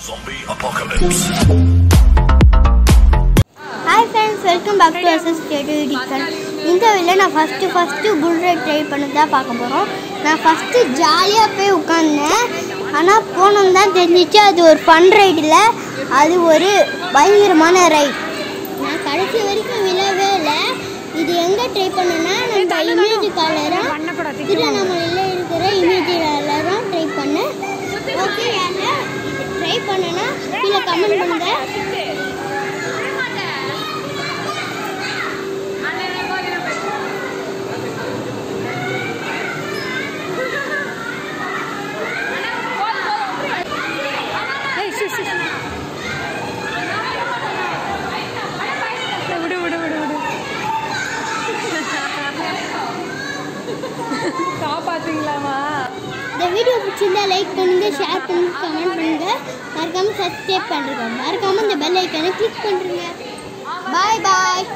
Zombie apocalypse. Hi friends welcome back to SS கிரியேட்டிவிட்டிக்கல் இந்த வீடியோவில் நான் first first full right try பண்ணி தான் பார்க்க போகிறோம் நான் ஃபஸ்ட்டு ஜாலியாக போய் உட்காந்தேன் ஆனால் போனோம் தான் தெரிஞ்சிச்சு அது ஒரு ஃபன் ரைடில் அது ஒரு பயங்கரமான ரைட் நான் கடைசி வரைக்கும் விழவே இல்லை இது எங்கே ட்ரை பண்ணேன்னா நம்ம இமேஜ் காலரும் திருவண்ணாமலையில் இருக்கிற இமேஜ் காலரும் ட்ரை பண்ணேன் ஓகே இது ட்ரை பண்ணேன்னா கீழே கமெண்ட் பண்ணுங்கள் விடு விடு விடு விடு காப்பாத்தீங்களாமா இந்த வீடியோ பிடிச்சிருந்தா லைக் பண்ணுங்க ஷேர் பண்ணுங்க கமெண்ட் பண்ணுங்க மறக்காம சப்ஸ்கிரைப் பண்ணுங்க மறக்காம இந்த பெல் ஐக்கானை கிளிக் பண்ணுங்க பாய் பாய்